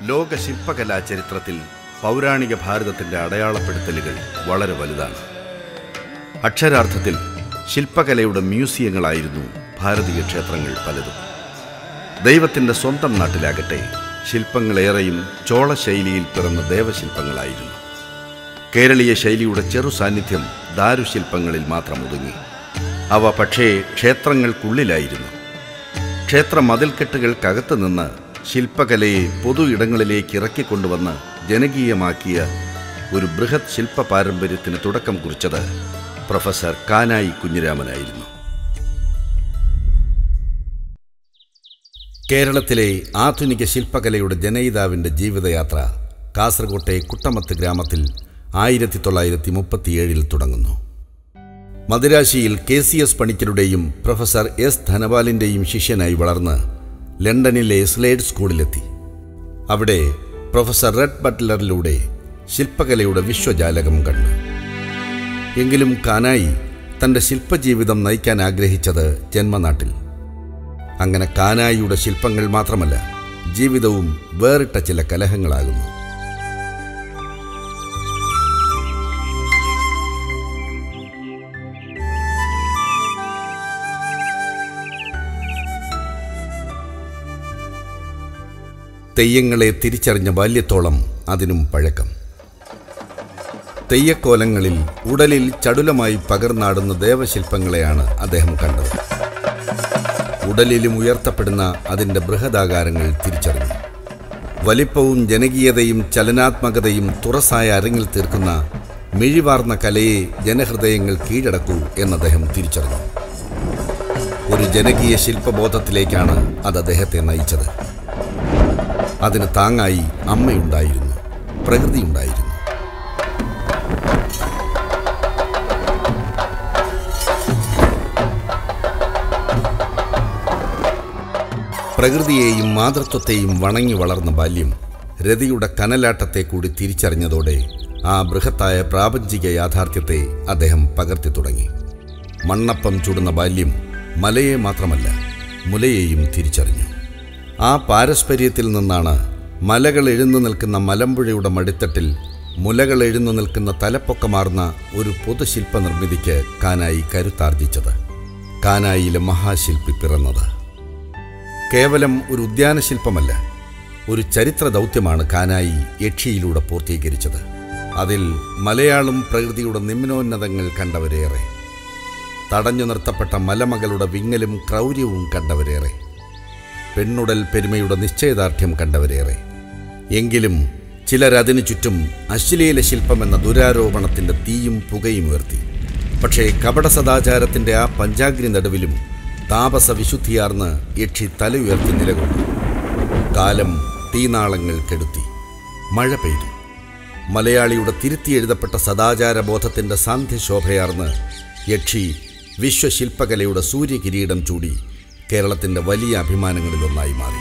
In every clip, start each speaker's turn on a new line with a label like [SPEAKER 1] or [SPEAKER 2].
[SPEAKER 1] ലോക ശില്പകലാ ചരിത്രത്തിൽ പൗരാണിക ഭാരതത്തിന്റെ അടയാളപ്പെടുത്തലുകൾ വളരെ വലുതാണ് അക്ഷരാർത്ഥത്തിൽ ശില്പകലയുടെ മ്യൂസിയങ്ങളായിരുന്നു ഭാരതീയ ക്ഷേത്രങ്ങൾ പലതും ദൈവത്തിന്റെ സ്വന്തം നാട്ടിലാകട്ടെ ശില്പങ്ങളേറെയും ചോള ശൈലിയിൽ പിറന്ന ദേവശില്പങ്ങളായിരുന്നു കേരളീയ ശൈലിയുടെ ചെറു സാന്നിധ്യം ദാരുശില്പങ്ങളിൽ മാത്രം ഒതുങ്ങി അവ പക്ഷേ ക്ഷേത്രങ്ങൾക്കുള്ളിലായിരുന്നു ക്ഷേത്ര മതിൽക്കെട്ടുകൾക്കകത്ത് നിന്ന് ശില്പകലയെ പൊതു ഇടങ്ങളിലേക്ക് ഇറക്കിക്കൊണ്ടുവന്ന് ജനകീയമാക്കിയ ഒരു ബൃഹത് ശില്പ പാരമ്പര്യത്തിന് തുടക്കം കുറിച്ചത് പ്രൊഫസർ കാനായി കുഞ്ഞിരാമനായിരുന്നു കേരളത്തിലെ ആധുനിക ശില്പകലയുടെ ജനയിതാവിൻ്റെ ജീവിതയാത്ര കാസർകോട്ടെ കുട്ടമത്ത് ഗ്രാമത്തിൽ ആയിരത്തി തൊള്ളായിരത്തി മുപ്പത്തിയേഴിൽ തുടങ്ങുന്നു മദിരാശിയിൽ കെ സി എസ് പണിക്കരുടെയും പ്രൊഫസർ എസ് ധനപാലിൻ്റെയും ശിഷ്യനായി വളർന്ന് ലണ്ടനിലെ സ്ലേഡ് സ്കൂളിലെത്തി അവിടെ പ്രൊഫസർ റെഡ് ബട്ട്ലറിലൂടെ ശില്പകലയുടെ വിശ്വജാലകം കണ്ടു എങ്കിലും കാനായി തൻ്റെ ശില്പജീവിതം നയിക്കാൻ ആഗ്രഹിച്ചത് ജന്മനാട്ടിൽ അങ്ങനെ കാനായിയുടെ ശില്പങ്ങൾ മാത്രമല്ല ജീവിതവും വേറിട്ട ചില കലഹങ്ങളാകുന്നു തെയ്യങ്ങളെ തിരിച്ചറിഞ്ഞ ബാല്യത്തോളം അതിനും പഴക്കം തെയ്യക്കോലങ്ങളിൽ ഉടലിൽ ചടുലമായി പകർന്നാടുന്ന ദേവശില്പങ്ങളെയാണ് അദ്ദേഹം കണ്ടത് ഉടലിലും ഉയർത്തപ്പെടുന്ന അതിൻ്റെ ബൃഹദാകാരങ്ങൾ തിരിച്ചറിഞ്ഞു വലിപ്പവും ജനകീയതയും ചലനാത്മകതയും തുറസായ അരങ്ങിൽ തീർക്കുന്ന മിഴിവാർന്ന കലയെ ജനഹൃദയങ്ങൾ കീഴടക്കൂ എന്ന് അദ്ദേഹം തിരിച്ചറിഞ്ഞു ഒരു ജനകീയ ശില്പബോധത്തിലേക്കാണ് അത് അദ്ദേഹത്തെ നയിച്ചത് അതിന് താങ്ങായി അമ്മയുണ്ടായിരുന്നു പ്രകൃതിയുണ്ടായിരുന്നു പ്രകൃതിയെയും മാതൃത്വത്തെയും വണങ്ങി വളർന്ന ബാല്യം രതിയുടെ കനലാട്ടത്തെ കൂടി തിരിച്ചറിഞ്ഞതോടെ ആ ബൃഹത്തായ പ്രാപഞ്ചിക യാഥാർത്ഥ്യത്തെ അദ്ദേഹം പകർത്തി തുടങ്ങി മണ്ണപ്പം ചുടുന്ന ബാല്യം മലയെ മാത്രമല്ല മുലയെയും തിരിച്ചറിഞ്ഞു ആ പാരസ്പര്യത്തിൽ നിന്നാണ് മലകൾ എഴുന്നു നിൽക്കുന്ന മലമ്പുഴയുടെ മടിത്തട്ടിൽ മുലകൾ എഴുന്നു നിൽക്കുന്ന തലപ്പൊക്കമാർന്ന ഒരു പൊതുശില്പ നിർമ്മിതിക്ക് കാനായി കരുത്താർജിച്ചത് കാനായിലെ മഹാശില്പി പിറന്നത് കേവലം ഒരു ഉദ്യാന ശില്പമല്ല ഒരു ചരിത്ര ദൗത്യമാണ് കാനായി യക്ഷിയിലൂടെ പൂർത്തീകരിച്ചത് അതിൽ മലയാളം പ്രകൃതിയുടെ നിമ്നോന്നതങ്ങൾ കണ്ടവരേറെ തടഞ്ഞു നിർത്തപ്പെട്ട മലമകളുടെ വിങ്ങലും ക്രൗര്യവും കണ്ടവരേറെ പെണ്ണുടൽ പെരുമയുടെ നിശ്ചയദാർഢ്യം കണ്ടവരേറെ എങ്കിലും ചിലരതിനു ചുറ്റും അശ്ലീല ശില്പമെന്ന ദുരാരോപണത്തിന്റെ തീയും പുകയും ഉയർത്തി പക്ഷേ കപട സദാചാരത്തിന്റെ ആ പഞ്ചാഗ്നി നടുവിലും താപസ വിശുദ്ധിയാർന്ന് യക്ഷി തലയുയർത്തി നിലകൊണ്ടു കാലം തീനാളങ്ങൾ കെടുത്തി മഴ പെയ്തു മലയാളിയുടെ തിരുത്തി എഴുതപ്പെട്ട സദാചാര ബോധത്തിന്റെ സാന്ധ്യശോഭയാർന്ന് യക്ഷി വിശ്വശില്പകലയുടെ സൂര്യകിരീടം ചൂടി കേരളത്തിന്റെ വലിയ അഭിമാനങ്ങളിലൊന്നായി മാറി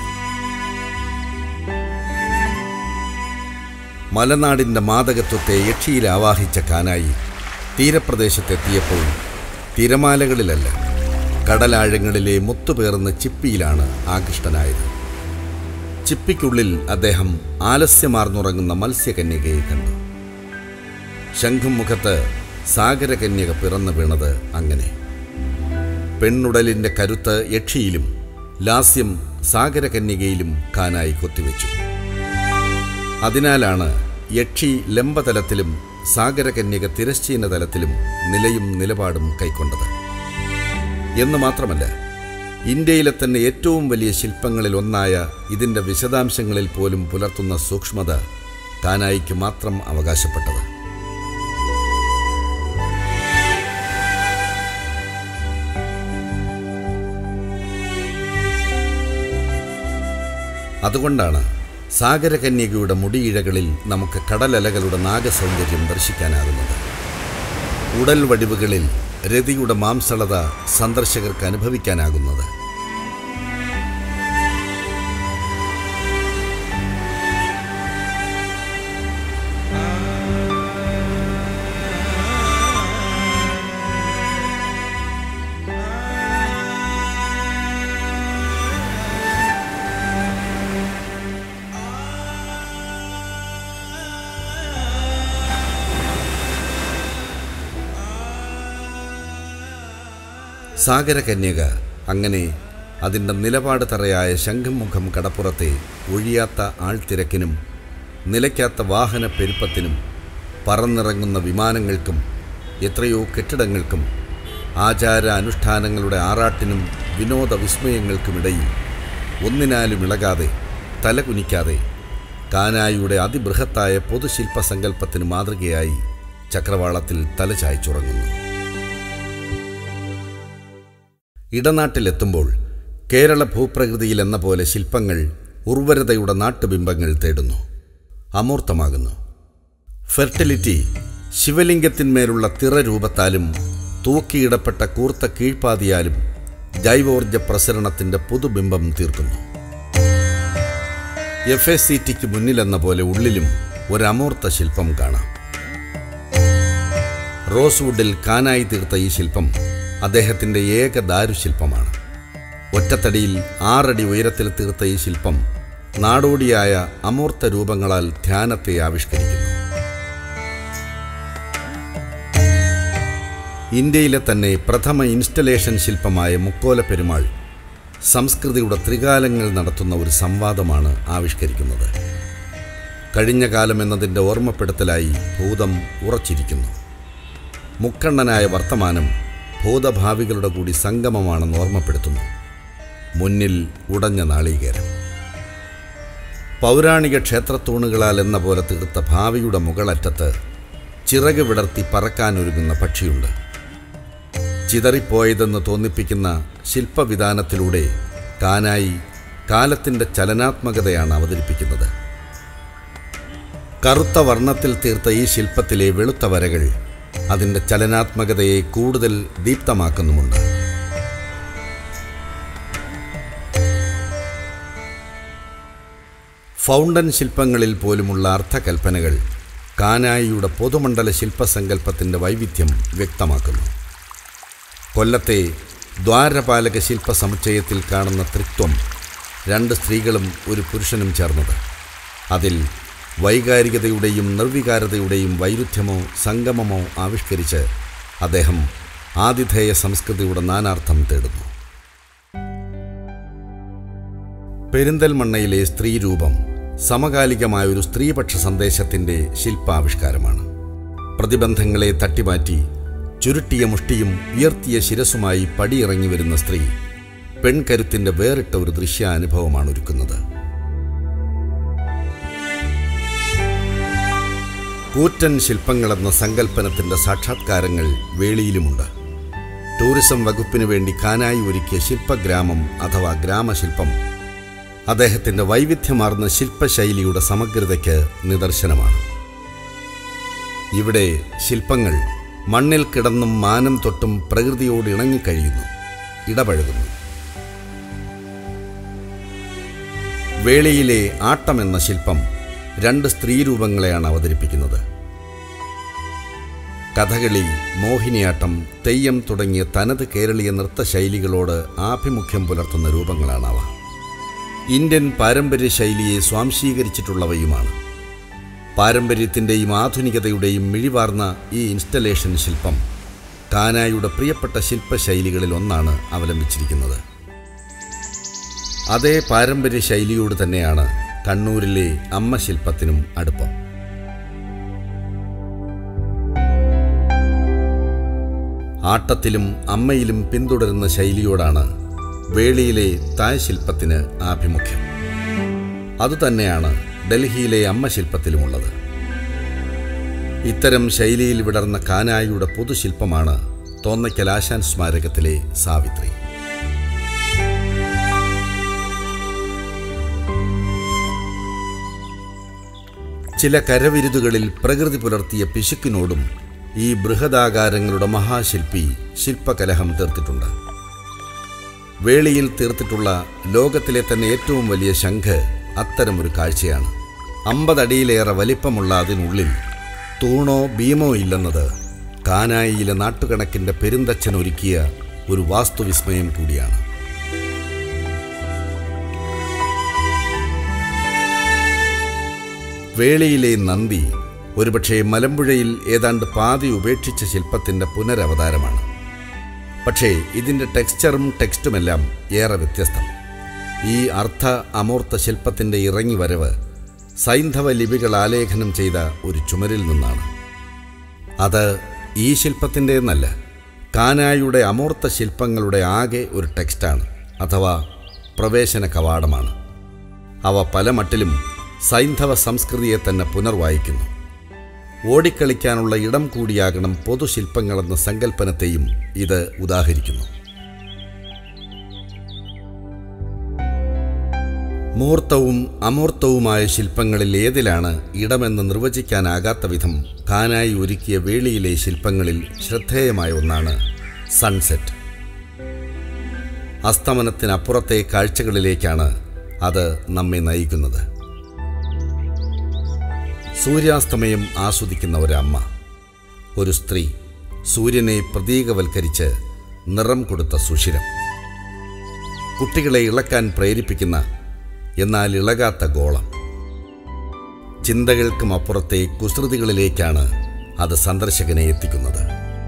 [SPEAKER 1] മലനാടിന്റെ മാതകത്വത്തെ യക്ഷിയിൽ ആവാഹിച്ച കാനായി തീരപ്രദേശത്തെത്തിയപ്പോൾ തിരമാലകളിലല്ല കടലാഴങ്ങളിലെ മുത്തുപേർന്ന ചിപ്പിയിലാണ് ആകൃഷ്ടനായത് ചിപ്പിക്കുള്ളിൽ അദ്ദേഹം ആലസ്യമാർന്നുറങ്ങുന്ന മത്സ്യകന്യകയെ കണ്ടു ശംഖും മുഖത്ത് സാഗരകന്യക പിറന്നു വീണത് അങ്ങനെ പെണ്ണുടലിന്റെ കരുത്ത് യക്ഷിയിലും ലാസ്യം സാഗരകന്യകയിലും കാനായി കൊത്തിവെച്ചു അതിനാലാണ് യക്ഷി ലംബതലത്തിലും സാഗരകന്യക തിരശ്ചീന തലത്തിലും നിലയും നിലപാടും കൈക്കൊണ്ടത് എന്ന് മാത്രമല്ല ഇന്ത്യയിലെ തന്നെ ഏറ്റവും വലിയ ശില്പങ്ങളിൽ ഒന്നായ ഇതിൻ്റെ വിശദാംശങ്ങളിൽ പോലും പുലർത്തുന്ന സൂക്ഷ്മത കാനായിക്ക് മാത്രം അവകാശപ്പെട്ടത് അതുകൊണ്ടാണ് സാഗരകന്യകയുടെ മുടിയിഴകളിൽ നമുക്ക് കടലലകളുടെ നാഗസൗന്ദര്യം ദർശിക്കാനാകുന്നത് ഉടൽ വടിവുകളിൽ രതിയുടെ മാംസളത സന്ദർശകർക്ക് അനുഭവിക്കാനാകുന്നത് സാഗരകന്യക അങ്ങനെ അതിൻ്റെ നിലപാട് തറയായ ശംഖുമുഖം കടപ്പുറത്തെ ഒഴിയാത്ത ആൾത്തിരക്കിനും നിലയ്ക്കാത്ത വാഹന പെരുപ്പത്തിനും പറന്നിറങ്ങുന്ന വിമാനങ്ങൾക്കും എത്രയോ കെട്ടിടങ്ങൾക്കും ആചാര അനുഷ്ഠാനങ്ങളുടെ ആറാട്ടിനും വിനോദ വിസ്മയങ്ങൾക്കുമിടയിൽ ഒന്നിനാലും ഇളകാതെ തലകുനിക്കാതെ കാനായിയുടെ അതിബൃഹത്തായ പൊതുശില്പസങ്കല്പത്തിന് മാതൃകയായി ചക്രവാളത്തിൽ തലചായ്ച്ചുറങ്ങുന്നു ഇടനാട്ടിലെത്തുമ്പോൾ കേരള ഭൂപ്രകൃതിയിൽ എന്ന പോലെ ശില്പങ്ങൾ ഉർവരതയുടെ നാട്ടുബിംബങ്ങൾ തേടുന്നു അമൂർത്തമാകുന്നു ഫെർട്ടിലിറ്റി ശിവലിംഗത്തിന്മേലുള്ള തിറരൂപത്താലും തൂക്കിയിടപ്പെട്ട കൂർത്ത കീഴ്പാതിയാലും ജൈവോർജ പ്രസരണത്തിൻ്റെ പുതുബിംബം തീർക്കുന്നു എഫ് എസ് സി ടിക്ക് മുന്നിലെന്ന പോലെ ഉള്ളിലും ഒരമൂർത്ത ശില്പം കാണാം റോസ്വുഡിൽ കാനായി തീർത്ത ഈ ശില്പം അദ്ദേഹത്തിൻ്റെ ഏക ദാരുശില്പമാണ് ഒറ്റത്തടിയിൽ ആറടി ഉയരത്തിൽ തീർത്ത ഈ ശില്പം നാടോടിയായ അമൂർത്ത രൂപങ്ങളാൽ ധ്യാനത്തെ ആവിഷ്കരിക്കുന്നു ഇന്ത്യയിലെ തന്നെ പ്രഥമ ഇൻസ്റ്റലേഷൻ ശില്പമായ മുക്കോല പെരുമാൾ സംസ്കൃതിയുടെ ത്രികാലങ്ങൾ നടത്തുന്ന ഒരു സംവാദമാണ് ആവിഷ്കരിക്കുന്നത് കഴിഞ്ഞ കാലം എന്നതിൻ്റെ ഓർമ്മപ്പെടുത്തലായി ഭൂതം ഉറച്ചിരിക്കുന്നു മുക്കണ്ണനായ വർത്തമാനം ഭൂതഭാവികളുടെ കൂടി സംഗമമാണെന്ന് ഓർമ്മപ്പെടുത്തുന്നു മുന്നിൽ ഉടഞ്ഞ നാളീകരം പൗരാണിക ക്ഷേത്രത്തൂണുകളാൽ എന്ന പോലെ തീർത്ത ഭാവിയുടെ മുകളറ്റത്ത് ചിറക് വിടർത്തി പറക്കാനൊരുങ്ങുന്ന പക്ഷിയുണ്ട് ചിതറിപ്പോയതെന്ന് തോന്നിപ്പിക്കുന്ന ശില്പവിധാനത്തിലൂടെ കാനായി കാലത്തിൻ്റെ ചലനാത്മകതയാണ് അവതരിപ്പിക്കുന്നത് കറുത്ത വർണ്ണത്തിൽ തീർത്ത ഈ ശില്പത്തിലെ വെളുത്ത വരകൾ അതിൻ്റെ ചലനാത്മകതയെ കൂടുതൽ ദീപ്തമാക്കുന്നുമുണ്ട് ഫൗണ്ടൻ ശില്പങ്ങളിൽ പോലുമുള്ള അർത്ഥകൽപ്പനകൾ കാനായിയുടെ പൊതുമണ്ഡല ശില്പസങ്കല്പത്തിൻ്റെ വൈവിധ്യം വ്യക്തമാക്കുന്നു കൊല്ലത്തെ ദ്വാരപാലക ശില്പ സമുച്ചയത്തിൽ കാണുന്ന തൃത്വം രണ്ട് സ്ത്രീകളും ഒരു പുരുഷനും ചേർന്നത് അതിൽ വൈകാരികതയുടെയും നിർവികാരതയുടെയും വൈരുദ്ധ്യമോ സംഗമമോ ആവിഷ്കരിച്ച് അദ്ദേഹം ആതിഥേയ സംസ്കൃതിയുടെ നാനാർത്ഥം തേടുന്നു പെരിന്തൽമണ്ണയിലെ സ്ത്രീരൂപം സമകാലികമായൊരു സ്ത്രീപക്ഷ സന്ദേശത്തിൻ്റെ ശില്പാവിഷ്കാരമാണ് പ്രതിബന്ധങ്ങളെ തട്ടിമാറ്റി ചുരുട്ടിയ മുഷ്ടിയും ഉയർത്തിയ ശിരസുമായി പടിയിറങ്ങി വരുന്ന സ്ത്രീ പെൺകരുത്തിൻ്റെ വേറിട്ട ഒരു ദൃശ്യാനുഭവമാണ് ഒരുക്കുന്നത് കൂറ്റൻ ശില്പങ്ങളെന്ന സങ്കല്പനത്തിൻ്റെ സാക്ഷാത്കാരങ്ങൾ വേളിയിലുമുണ്ട് ടൂറിസം വകുപ്പിനു വേണ്ടി കാനായി ഒരുക്കിയ ശില്പഗ്രാമം അഥവാ ഗ്രാമശില്പം അദ്ദേഹത്തിൻ്റെ വൈവിധ്യമാർന്ന ശില്പശൈലിയുടെ സമഗ്രതയ്ക്ക് നിദർശനമാണ് ഇവിടെ ശില്പങ്ങൾ മണ്ണിൽ കിടന്നും മാനം തൊട്ടും പ്രകൃതിയോട് ഇണങ്ങിക്കഴിയുന്നു ഇടപഴകുന്നു വേളിയിലെ ആട്ടം എന്ന ശില്പം രണ്ട് സ്ത്രീരൂപങ്ങളെയാണ് അവതരിപ്പിക്കുന്നത് കഥകളി മോഹിനിയാട്ടം തെയ്യം തുടങ്ങിയ തനത് കേരളീയ നൃത്തശൈലികളോട് ആഭിമുഖ്യം പുലർത്തുന്ന രൂപങ്ങളാണവ ഇന്ത്യൻ പാരമ്പര്യ ശൈലിയെ സ്വാംശീകരിച്ചിട്ടുള്ളവയുമാണ് പാരമ്പര്യത്തിൻ്റെയും ആധുനികതയുടെയും മിഴിവാർന്ന ഈ ഇൻസ്റ്റലേഷൻ ശില്പം കാനായുടെ പ്രിയപ്പെട്ട ശില്പശൈലികളിൽ ഒന്നാണ് അവലംബിച്ചിരിക്കുന്നത് അതേ പാരമ്പര്യ ശൈലിയോട് തന്നെയാണ് കണ്ണൂരിലെ അമ്മ ശില്പത്തിനും അടുപ്പം ആട്ടത്തിലും അമ്മയിലും പിന്തുടരുന്ന ശൈലിയോടാണ് വേളിയിലെ തായ് ശില്പത്തിന് ആഭിമുഖ്യം അതുതന്നെയാണ് ഡൽഹിയിലെ അമ്മ ശില്പത്തിലുമുള്ളത് ഇത്തരം ശൈലിയിൽ വിടർന്ന കാനായിയുടെ പൊതുശില്പമാണ് തോന്നയ്ക്കൽ ആശാൻ സ്മാരകത്തിലെ സാവിത്രി ചില കരവിരുതുകളിൽ പ്രകൃതി പുലർത്തിയ പിശുക്കിനോടും ഈ ബൃഹദാകാരങ്ങളുടെ മഹാശില്പി ശില്പകലഹം തീർത്തിട്ടുണ്ട് വേളിയിൽ തീർത്തിട്ടുള്ള ലോകത്തിലെ തന്നെ ഏറ്റവും വലിയ ശംഖ് അത്തരമൊരു കാഴ്ചയാണ് അമ്പതടിയിലേറെ വലിപ്പമുള്ള അതിനുള്ളിൽ തൂണോ ഭീമോ ഇല്ലെന്നത് കാനായിയിലെ നാട്ടുകണക്കിൻ്റെ പെരുന്തച്ഛൻ ഒരുക്കിയ ഒരു വാസ്തുവിസ്മയം കൂടിയാണ് വേളിയിലെ നന്ദി ഒരുപക്ഷെ മലമ്പുഴയിൽ ഏതാണ്ട് പാതി ഉപേക്ഷിച്ച ശില്പത്തിൻ്റെ പുനരവതാരമാണ് പക്ഷേ ഇതിൻ്റെ ടെക്സ്ചറും ടെക്സ്റ്റുമെല്ലാം ഏറെ വ്യത്യസ്തം ഈ അർത്ഥ അമൂർത്ത ശില്പത്തിൻ്റെ ഇറങ്ങി വരവ് സൈന്ധവ ലിപികൾ ആലേഖനം ചെയ്ത ഒരു ചുമരിൽ നിന്നാണ് അത് ഈ ശില്പത്തിൻ്റെന്നല്ല കാനായുടെ അമൂർത്ത ശില്പങ്ങളുടെ ആകെ ഒരു ടെക്സ്റ്റാണ് അഥവാ പ്രവേശന കവാടമാണ് അവ പല മട്ടിലും സൈന്ധവ സംസ്കൃതിയെ തന്നെ പുനർവായിക്കുന്നു ഓടിക്കളിക്കാനുള്ള ഇടം കൂടിയാകണം പൊതുശില്പങ്ങളെന്ന സങ്കല്പനത്തെയും ഇത് ഉദാഹരിക്കുന്നു മൂർത്തവും അമൂർത്തവുമായ ശില്പങ്ങളിൽ ഏതിലാണ് ഇടമെന്ന് നിർവചിക്കാനാകാത്ത വിധം കാനായി ഒരുക്കിയ വേളിയിലെ ശില്പങ്ങളിൽ ശ്രദ്ധേയമായ ഒന്നാണ് സൺസെറ്റ് അസ്തമനത്തിനപ്പുറത്തെ കാഴ്ചകളിലേക്കാണ് അത് നമ്മെ നയിക്കുന്നത് സൂര്യാസ്തമയം ആസ്വദിക്കുന്ന ഒരമ്മ ഒരു സ്ത്രീ സൂര്യനെ പ്രതീകവൽക്കരിച്ച് നിറം കൊടുത്ത സുഷിരം കുട്ടികളെ ഇളക്കാൻ പ്രേരിപ്പിക്കുന്ന എന്നാൽ ഇളകാത്ത ഗോളം ചിന്തകൾക്കും അപ്പുറത്തെ കുസൃതികളിലേക്കാണ് അത് സന്ദർശകനെ എത്തിക്കുന്നത്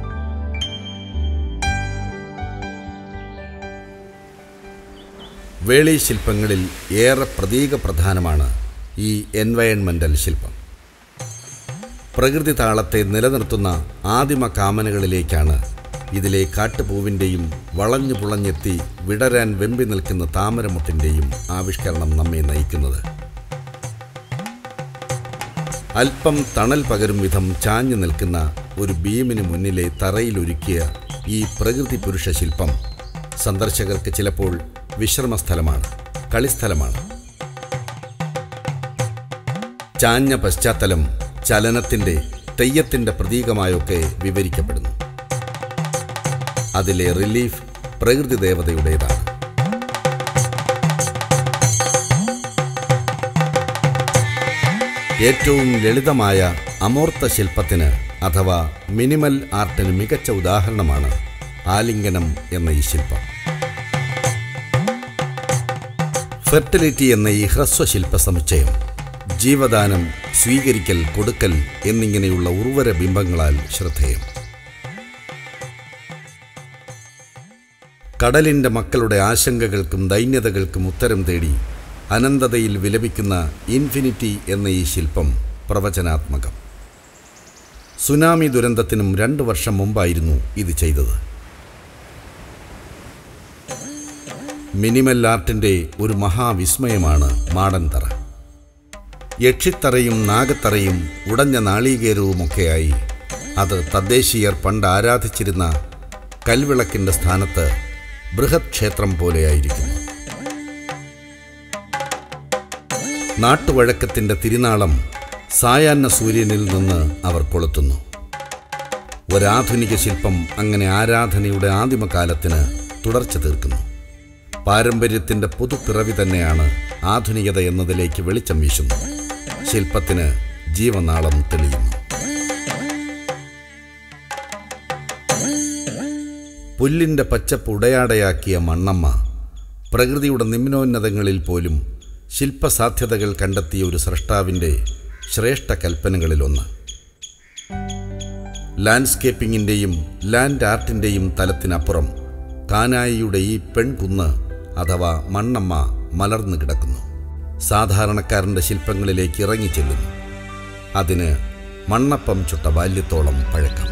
[SPEAKER 1] വേളി ശില്പങ്ങളിൽ ഏറെ പ്രതീക പ്രധാനമാണ് ഈ എൻവയൺമെൻ്റൽ ശില്പം പ്രകൃതി താളത്തെ നിലനിർത്തുന്ന ആദിമ കാമനകളിലേക്കാണ് ഇതിലെ കാട്ടുപൂവിൻ്റെയും വളഞ്ഞു പുളഞ്ഞെത്തി വിടരാൻ വെമ്പി നിൽക്കുന്ന താമരമുട്ടിൻ്റെയും ആവിഷ്കരണം നമ്മെ നയിക്കുന്നത് അല്പം തണൽ പകരും വിധം ചാഞ്ഞു നിൽക്കുന്ന ഒരു ബീമിന് മുന്നിലെ തറയിലൊരുക്കിയ ഈ പ്രകൃതി പുരുഷ ശില്പം സന്ദർശകർക്ക് ചിലപ്പോൾ വിശ്രമസ്ഥലമാണ് കളിസ്ഥലമാണ് ചാഞ്ഞ പശ്ചാത്തലം ചലനത്തിൻ്റെ തെയ്യത്തിൻ്റെ പ്രതീകമായൊക്കെ വിവരിക്കപ്പെടുന്നു അതിലെ റിലീഫ് പ്രകൃതി ദേവതയുടേതാണ് ഏറ്റവും ലളിതമായ അമൂർത്ത ശില്പത്തിന് അഥവാ മിനിമൽ ആർട്ടിന് മികച്ച ഉദാഹരണമാണ് ആലിംഗനം എന്ന ഈ ശില്പം ഫെർട്ടിലിറ്റി എന്ന ഈ ഹ്രസ്വശില്പ സമുച്ചയം ജീവദാനം സ്വീകരിക്കൽ കൊടുക്കൽ എന്നിങ്ങനെയുള്ള ഉർവര ബിംബങ്ങളാൽ ശ്രദ്ധേയം കടലിൻ്റെ മക്കളുടെ ആശങ്കകൾക്കും ദൈന്യതകൾക്കും ഉത്തരം തേടി അനന്തതയിൽ വിലപിക്കുന്ന ഇൻഫിനിറ്റി എന്ന ഈ ശില്പം പ്രവചനാത്മകം സുനാമി ദുരന്തത്തിനും രണ്ട് വർഷം മുമ്പായിരുന്നു ഇത് ചെയ്തത് മിനിമൽ ആർട്ടിൻ്റെ ഒരു മഹാവിസ്മയമാണ് മാടൻതറ യക്ഷിത്തറയും നാഗത്തറയും ഉടഞ്ഞ നാളീകേരവുമൊക്കെയായി അത് തദ്ദേശീയർ പണ്ട് ആരാധിച്ചിരുന്ന കൽവിളക്കിൻ്റെ സ്ഥാനത്ത് ബൃഹത് ക്ഷേത്രം പോലെയായിരിക്കുന്നു നാട്ടുവഴക്കത്തിൻ്റെ തിരുനാളം സായാഹ്ന സൂര്യനിൽ നിന്ന് അവർ കൊളുത്തുന്നു ഒരാധുനിക ശില്പം അങ്ങനെ ആരാധനയുടെ ആദിമകാലത്തിന് തുടർച്ച തീർക്കുന്നു പാരമ്പര്യത്തിൻ്റെ പുതുപ്പിറവി തന്നെയാണ് ആധുനികത എന്നതിലേക്ക് വെളിച്ചം വീശുന്നു ശില്പത്തിന് ജീവനാളം തെളിയുന്നു പുല്ലിൻ്റെ പച്ചപ്പ് ഉടയാടയാക്കിയ മണ്ണമ്മ പ്രകൃതിയുടെ നിമ്നോന്നതങ്ങളിൽ പോലും ശില്പസാധ്യതകൾ കണ്ടെത്തിയ ഒരു സ്രഷ്ടാവിൻ്റെ ശ്രേഷ്ഠ കൽപ്പനകളിലൊന്ന് ലാൻഡ്സ്കേപ്പിങ്ങിൻ്റെയും ലാൻഡ് ആർട്ടിൻ്റെയും തലത്തിനപ്പുറം കാനായിയുടെ ഈ പെൺകുന്ന് അഥവാ മണ്ണമ്മ മലർന്നു കിടക്കുന്നു സാധാരണക്കാരൻ്റെ ശില്പങ്ങളിലേക്ക് ഇറങ്ങിച്ചെല്ലുന്നു അതിന് മണ്ണപ്പം ചുട്ട ബാല്യത്തോളം പഴക്കം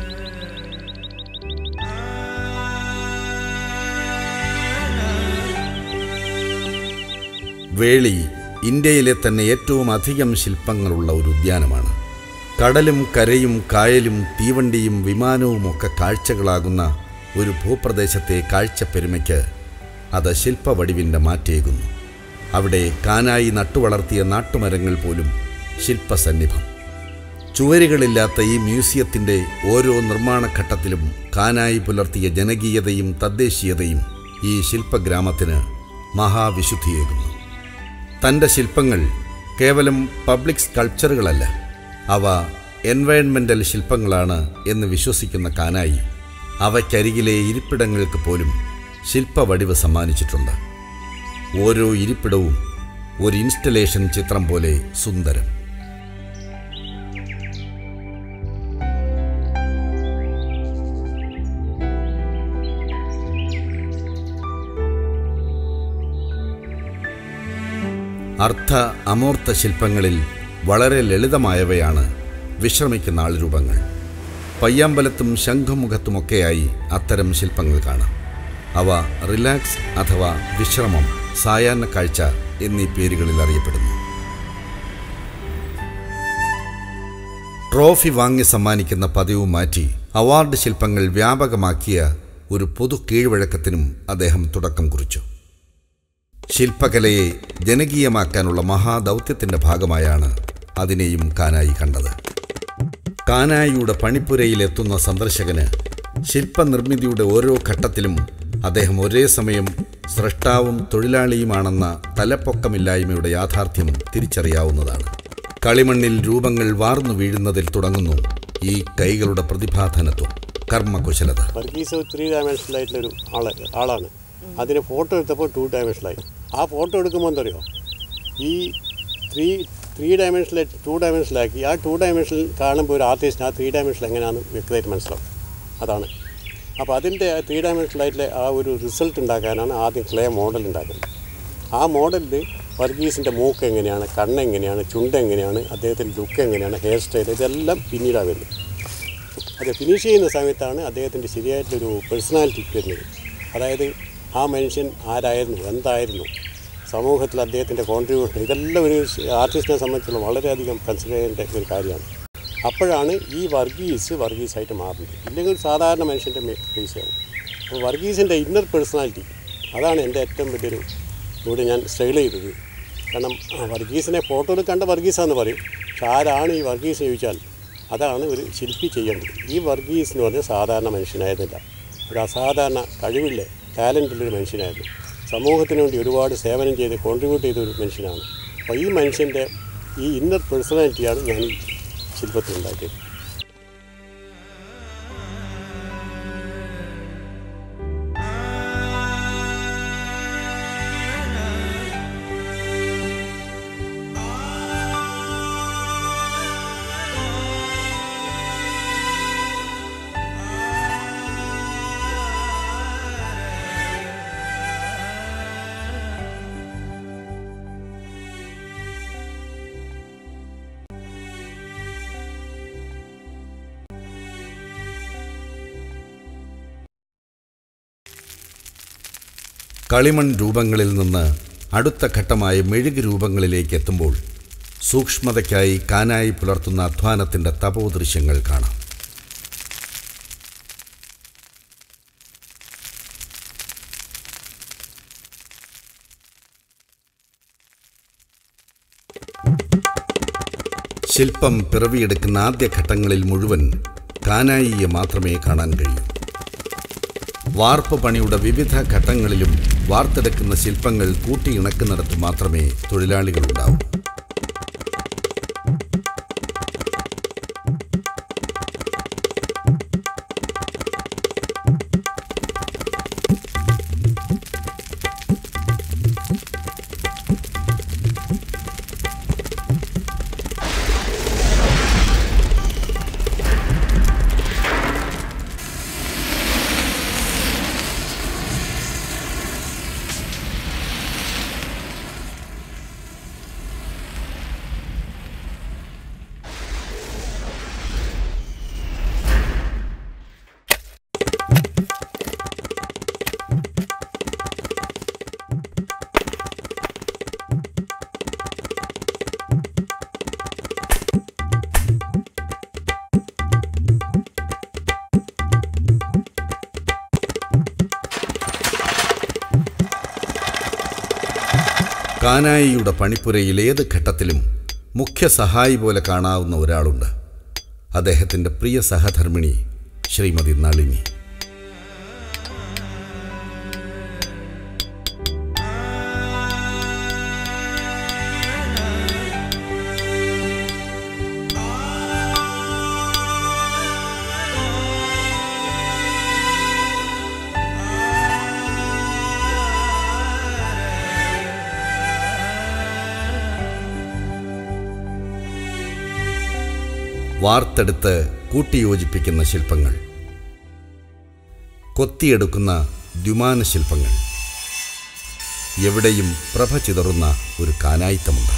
[SPEAKER 1] വേളി ഇന്ത്യയിലെ തന്നെ ഏറ്റവും അധികം ശില്പങ്ങളുള്ള ഒരു ഉദ്യാനമാണ് കടലും കരയും കായലും തീവണ്ടിയും വിമാനവുമൊക്കെ കാഴ്ചകളാകുന്ന ഒരു ഭൂപ്രദേശത്തെ കാഴ്ചപ്പെരുമയ്ക്ക് അത് ശില്പവടിവിൻ്റെ മാറ്റേകുന്നു അവിടെ കാനായി നട്ടുവളർത്തിയ നാട്ടുമരങ്ങൾ പോലും ശില്പസന്നിഭം ചുവരുകളില്ലാത്ത ഈ മ്യൂസിയത്തിൻ്റെ ഓരോ നിർമ്മാണഘട്ടത്തിലും കാനായി പുലർത്തിയ ജനകീയതയും തദ്ദേശീയതയും ഈ ശില്പഗ്രാമത്തിന് മഹാവിശുദ്ധിയേകുന്നു തൻ്റെ ശില്പങ്ങൾ കേവലം പബ്ലിക് സ്കൾപ്ചറുകളല്ല അവ എൻവയൺമെൻ്റൽ ശില്പങ്ങളാണ് എന്ന് വിശ്വസിക്കുന്ന കാനായി അവയ്ക്കരികിലെ ഇരിപ്പിടങ്ങൾക്ക് പോലും ശില്പവടിവ് സമ്മാനിച്ചിട്ടുണ്ട് ഓരോ ഇരിപ്പിടവും ഒരു ഇൻസ്റ്റലേഷൻ ചിത്രം പോലെ സുന്ദരം അർത്ഥ അമൂർത്ത ശില്പങ്ങളിൽ വളരെ ലളിതമായവയാണ് വിശ്രമിക്കുന്ന ആൾരൂപങ്ങൾ പയ്യാമ്പലത്തും ശംഖുമുഖത്തുമൊക്കെയായി അത്തരം ശില്പങ്ങൾ കാണാം അവ റിലാക്സ് അഥവാ വിശ്രമം സായാഹ്ന കാഴ്ച എന്നീ പേരുകളിൽ അറിയപ്പെടുന്നു ട്രോഫി വാങ്ങി സമ്മാനിക്കുന്ന പതിവ് മാറ്റി അവാർഡ് ശില്പങ്ങൾ വ്യാപകമാക്കിയ ഒരു പൊതു കീഴ്വഴക്കത്തിനും അദ്ദേഹം തുടക്കം കുറിച്ചു ശില്പകലയെ ജനകീയമാക്കാനുള്ള മഹാദൗത്യത്തിൻ്റെ ഭാഗമായാണ് അതിനെയും കാനായി കണ്ടത് കാനായിയുടെ പണിപ്പുരയിലെത്തുന്ന സന്ദർശകന് ശില്പനിർമ്മിതിയുടെ ഓരോ ഘട്ടത്തിലും അദ്ദേഹം ഒരേ സമയം സ്രഷ്ടാവും തൊഴിലാളിയുമാണെന്ന തലപ്പൊക്കമില്ലായ്മയുടെ യാഥാർത്ഥ്യം തിരിച്ചറിയാവുന്നതാണ് കളിമണ്ണിൽ രൂപങ്ങൾ വാർന്നു വീഴുന്നതിൽ തുടങ്ങുന്നു ഈ കൈകളുടെ പ്രതിഭാധനത്വം കർമ്മകുശലത
[SPEAKER 2] വർഗീസ് ത്രീ ഡയമെൻഷനിലായിട്ടുള്ളൊരു ആള് ആളാണ് അതിന് ഫോട്ടോ എടുത്തപ്പോൾ ടു ഡയമെൻഷനിലായി ആ ഫോട്ടോ എടുക്കുമ്പോൾ എന്താ പറയുക ഈ ത്രീ ത്രീ ഡയമെൻഷനിൽ ടു ഡയമെൻഷനിലാക്കി ആ ടു ഡയമെൻഷനിൽ കാണുമ്പോൾ ഒരു ആർട്ടിസ്റ്റിന് ആ ത്രീ ഡയമെൻഷൻ എങ്ങനെയാണ് വ്യക്തമായിട്ട് മനസ്സിലാവും അതാണ് അപ്പോൾ അതിൻ്റെ ത്രീ ഡയമെൻഷനിലായിട്ടുള്ള ആ ഒരു റിസൾട്ട് ഉണ്ടാക്കാനാണ് ആദ്യം ക്ലേ മോഡൽ ഉണ്ടാക്കുന്നത് ആ മോഡലിൽ വർഗീസിൻ്റെ മൂക്ക് എങ്ങനെയാണ് കണ്ണ് എങ്ങനെയാണ് ചുണ്ട് എങ്ങനെയാണ് അദ്ദേഹത്തിൻ്റെ ലുക്ക് എങ്ങനെയാണ് ഹെയർ സ്റ്റൈൽ ഇതെല്ലാം പിന്നീടാണ് വരുന്നത് അത് ഫിനിഷ് ചെയ്യുന്ന സമയത്താണ് അദ്ദേഹത്തിൻ്റെ ശരിയായിട്ടൊരു പേഴ്സണാലിറ്റി വരുന്നത് അതായത് ആ മനുഷ്യൻ ആരായിരുന്നു എന്തായിരുന്നു സമൂഹത്തിൽ അദ്ദേഹത്തിൻ്റെ കോൺട്രിബ്യൂഷൻ ഇതെല്ലാം ഒരു ആർട്ടിസ്റ്റിനെ സംബന്ധിച്ചുള്ള വളരെയധികം കൺസിഡർ ചെയ്യേണ്ട ഒരു കാര്യമാണ് അപ്പോഴാണ് ഈ വർഗീസ് വർഗീസായിട്ട് മാറുന്നത് ഇല്ലെങ്കിൽ ഒരു സാധാരണ മനുഷ്യൻ്റെ ഫേസാണ് അപ്പോൾ വർഗീസിൻ്റെ ഇന്നർ പേഴ്സണാലിറ്റി അതാണ് എൻ്റെ ഏറ്റവും വലിയൊരു ഇവിടെ ഞാൻ സ്ട്രഗിൾ ചെയ്തത് കാരണം ആ വർഗീസിനെ ഫോട്ടോയിൽ കണ്ട വർഗീസാന്ന് പറയും പക്ഷെ ആരാണ് ഈ വർഗീസ് ചോദിച്ചാൽ അതാണ് ഒരു ശില്പി ചെയ്യേണ്ടത് ഈ വർഗീസ് എന്ന് പറഞ്ഞാൽ സാധാരണ മനുഷ്യനായിരുന്നില്ല ഒരു അസാധാരണ കഴിവില്ല ടാലൻ്റുള്ളൊരു മനുഷ്യനായിരുന്നു സമൂഹത്തിന് വേണ്ടി ഒരുപാട് സേവനം ചെയ്ത് കോൺട്രിബ്യൂട്ട് ചെയ്ത ഒരു മനുഷ്യനാണ് അപ്പോൾ ഈ മനുഷ്യൻ്റെ ഈ ഇന്നർ പേഴ്സണാലിറ്റിയാണ് ഞാൻ ഈ ശില്പത്തിൽ ഉണ്ടാക്കിയത്
[SPEAKER 1] കളിമൺ രൂപങ്ങളിൽ നിന്ന് അടുത്ത ഘട്ടമായ മെഴുക് രൂപങ്ങളിലേക്ക് എത്തുമ്പോൾ സൂക്ഷ്മതയ്ക്കായി കാനായി പുലർത്തുന്ന അധ്വാനത്തിൻ്റെ തപോദൃശ്യങ്ങൾ കാണാം ശില്പം പിറവിയെടുക്കുന്ന ആദ്യ ഘട്ടങ്ങളിൽ മുഴുവൻ കാനായിയെ മാത്രമേ കാണാൻ കഴിയൂ വാർപ്പ് പണിയുടെ വിവിധ ഘട്ടങ്ങളിലും വാർത്തെടുക്കുന്ന ശില്പങ്ങൾ കൂട്ടിയിണക്കുന്നിടത്ത് മാത്രമേ തൊഴിലാളികളുണ്ടാവൂ കാനായിയുടെ പണിപ്പുരയിൽ ഏത് ഘട്ടത്തിലും മുഖ്യ സഹായി പോലെ കാണാവുന്ന ഒരാളുണ്ട് അദ്ദേഹത്തിൻ്റെ പ്രിയ സഹധർമ്മിണി ശ്രീമതി നളിനി വാർത്തെടുത്ത് കൂട്ടിയോജിപ്പിക്കുന്ന ശില്പങ്ങൾ കൊത്തിയെടുക്കുന്ന ദ്വിമാന ശില്പങ്ങൾ എവിടെയും പ്രഭ ചിതറുന്ന ഒരു കാനായിത്തമുണ്ട്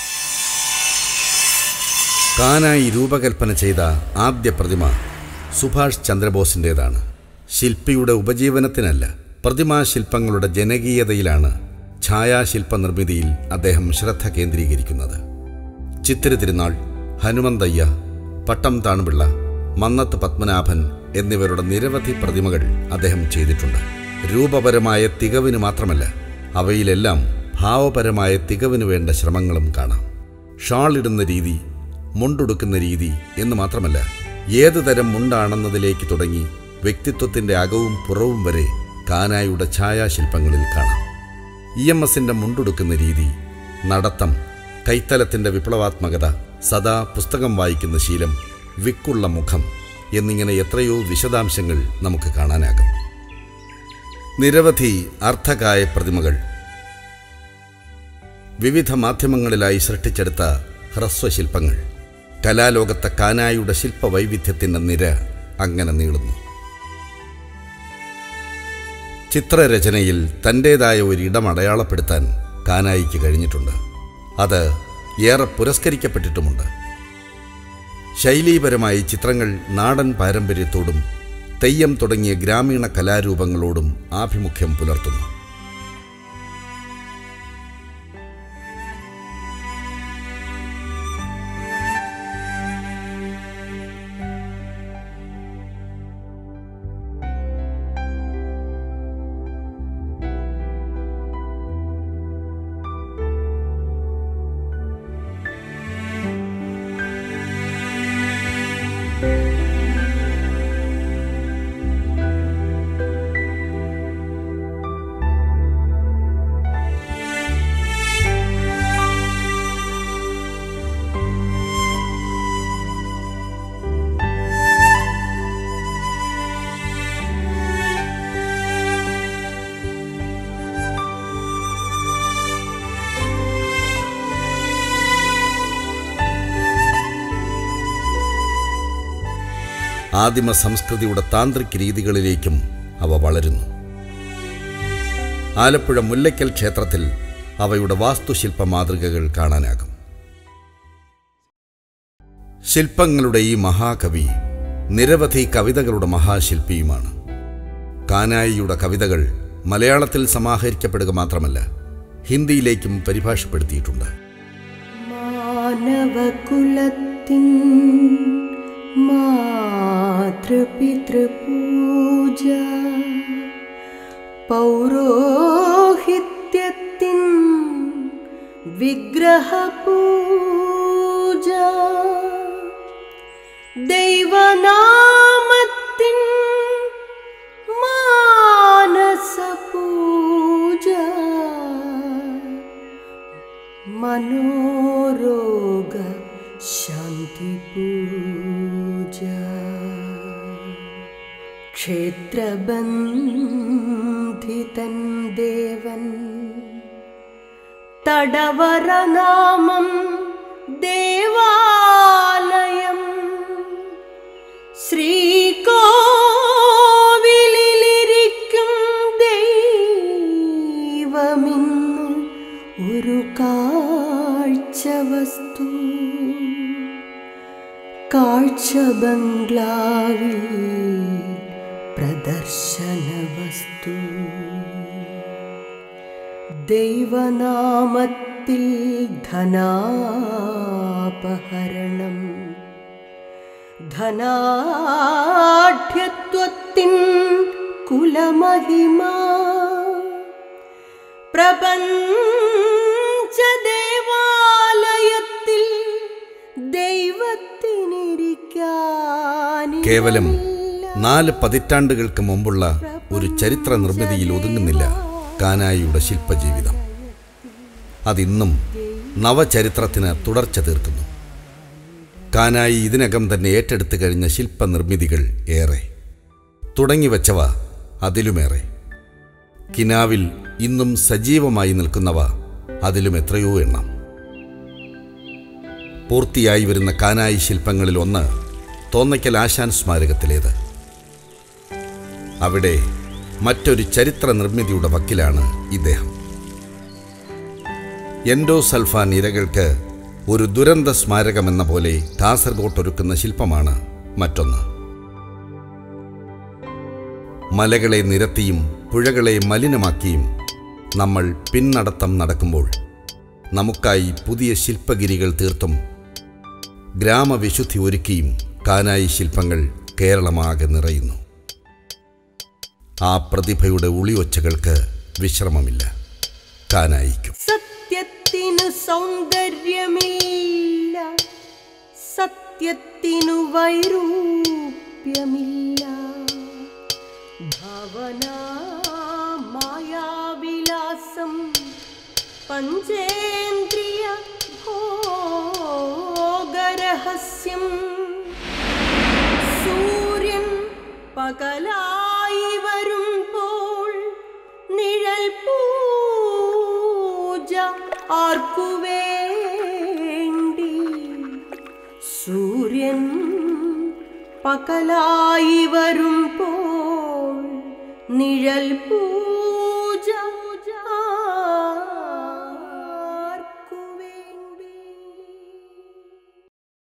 [SPEAKER 1] കാനായി രൂപകൽപ്പന ചെയ്ത ആദ്യ പ്രതിമ സുഭാഷ് ചന്ദ്രബോസിൻ്റേതാണ് ശില്പിയുടെ ഉപജീവനത്തിനല്ല പ്രതിമാശില്പങ്ങളുടെ ജനകീയതയിലാണ് ഛായാശില്പ നിർമ്മിതിയിൽ അദ്ദേഹം ശ്രദ്ധ കേന്ദ്രീകരിക്കുന്നത് ചിത്തിര തിരുനാൾ ഹനുമന്തയ്യ പട്ടം താണുപിള്ള മന്നത്ത് പത്മനാഭൻ എന്നിവരുടെ നിരവധി പ്രതിമകൾ അദ്ദേഹം ചെയ്തിട്ടുണ്ട് രൂപപരമായ തികവിന് മാത്രമല്ല അവയിലെല്ലാം ഭാവപരമായ തികവിന് വേണ്ട ശ്രമങ്ങളും കാണാം ഷാൾ ഇടുന്ന രീതി മുണ്ടുടുക്കുന്ന രീതി എന്ന് മാത്രമല്ല ഏതു തരം മുണ്ടാണെന്നതിലേക്ക് തുടങ്ങി വ്യക്തിത്വത്തിൻ്റെ അകവും പുറവും വരെ കാനായുടെ ഛായാശില്പങ്ങളിൽ കാണാം ഇ എം എസിൻ്റെ മുണ്ടുടുക്കുന്ന രീതി നടത്തം കൈത്തലത്തിൻ്റെ വിപ്ലവാത്മകത സദാ പുസ്തകം വായിക്കുന്ന ശീലം വിക്കുള്ള മുഖം എന്നിങ്ങനെ എത്രയോ വിശദാംശങ്ങൾ നമുക്ക് കാണാനാകും നിരവധി അർത്ഥകായ പ്രതിമകൾ വിവിധ മാധ്യമങ്ങളിലായി സൃഷ്ടിച്ചെടുത്ത ഹ്രസ്വശില്പങ്ങൾ കലാലോകത്തെ കാനായുടെ ശില്പവൈവിധ്യത്തിൻ്റെ നിര അങ്ങനെ നീളുന്നു ചിത്രരചനയിൽ തൻ്റേതായ ഒരിടം അടയാളപ്പെടുത്താൻ കാനായിക്ക് കഴിഞ്ഞിട്ടുണ്ട് അത് ഏറെ പുരസ്കരിക്കപ്പെട്ടിട്ടുമുണ്ട് ശൈലീപരമായി ചിത്രങ്ങൾ നാടൻ പാരമ്പര്യത്തോടും തെയ്യം തുടങ്ങിയ ഗ്രാമീണ കലാരൂപങ്ങളോടും ആഭിമുഖ്യം പുലർത്തുന്നു ആദിമ സംസ്കൃതിയുടെ താന്ത്രിക് രീതികളിലേക്കും അവ വളരുന്നു ആലപ്പുഴ മുല്ലയ്ക്കൽ ക്ഷേത്രത്തിൽ അവയുടെ വാസ്തുശില്പ മാതൃകകൾ കാണാനാകും ശില്പങ്ങളുടെ ഈ മഹാകവി നിരവധി കവിതകളുടെ മഹാശില്പിയുമാണ് കാനായിയുടെ കവിതകൾ മലയാളത്തിൽ സമാഹരിക്കപ്പെടുക മാത്രമല്ല ഹിന്ദിയിലേക്കും പരിഭാഷപ്പെടുത്തിയിട്ടുണ്ട്
[SPEAKER 3] മാനവകുലത്തിൻ മാതൃപിതൃപൂജ പൗരോഹിത്യത്തിൻ വിഗ്രഹപൂജ ദൈവനാമത്തിൻ മാനസപൂജ മനോരോഗ ശാന്തി പൂജ ക്ഷേത്രബന്ധിതൻ ദേവൻ തടവരനാമം ദേവാലയം ശ്രീകോവിലിരിക്കും ദൈവമിന്ന് ഒരു കാഴ്ച വസ്തു കാഴ്ച ബംഗ്ലാവിൽ പ്രദർശന വസ്തു ദൈവനാമത്തിൽ ധനാപഹരണം ധനാഢ്യത്വത്തിൻ കുലമഹിമ പ്രപഞ്ചദേവാലയത്തിൽ ദൈവത്തിനിരിക്കാൻ
[SPEAKER 1] കേവലം നാല് പതിറ്റാണ്ടുകൾക്ക് മുമ്പുള്ള ഒരു ചരിത്ര നിർമ്മിതിയിൽ ഒതുങ്ങുന്നില്ല കാനായിയുടെ ശില്പജീവിതം അതിന്നും നവചരിത്രത്തിന് തുടർച്ച തീർക്കുന്നു കാനായി ഇതിനകം തന്നെ ഏറ്റെടുത്തു കഴിഞ്ഞ ശില്പനിർമ്മിതികൾ ഏറെ തുടങ്ങിവെച്ചവ അതിലുമേറെ കിനാവിൽ ഇന്നും സജീവമായി നിൽക്കുന്നവ അതിലും എത്രയോ എണ്ണം പൂർത്തിയായി വരുന്ന കാനായി ശില്പങ്ങളിൽ ഒന്ന് തോന്നയ്ക്കൽ ആശാൻ സ്മാരകത്തിലേത് അവിടെ മറ്റൊരു ചരിത്ര നിർമ്മിതിയുടെ വക്കിലാണ് ഇദ്ദേഹം എൻഡോസൾഫാൻ ഇരകൾക്ക് ഒരു ദുരന്ത സ്മാരകമെന്ന പോലെ കാസർഗോട്ട് ഒരുക്കുന്ന ശില്പമാണ് മറ്റൊന്ന് മലകളെ നിരത്തിയും പുഴകളെ മലിനമാക്കിയും നമ്മൾ പിന്നടത്തം നടക്കുമ്പോൾ നമുക്കായി പുതിയ ശില്പഗിരികൾ തീർത്തും ഗ്രാമവിശുദ്ധി ഒരുക്കിയും കാനായി ശില്പങ്ങൾ കേരളമാകെ നിറയുന്നു ആ പ്രതിഭയുടെ ഉളിയൊച്ചകൾക്ക് വിശ്രമമില്ല കാനായിക്കും
[SPEAKER 3] സത്യത്തിനു സൗന്ദര്യമില്ല സത്യത്തിനു വൈരൂപ്യമില്ല ഭവന മായാവിലാസം പഞ്ചേന്ദ്രിയ ഭോഗരഹസ്യം സൂര്യൻ പകലായി വരുമ്പോൾ നിഴൽ പൂജ ആർക്കു വേണ്ടി സൂര്യൻ പകലായി വരുമ്പോൾ നിഴൽ പൂജ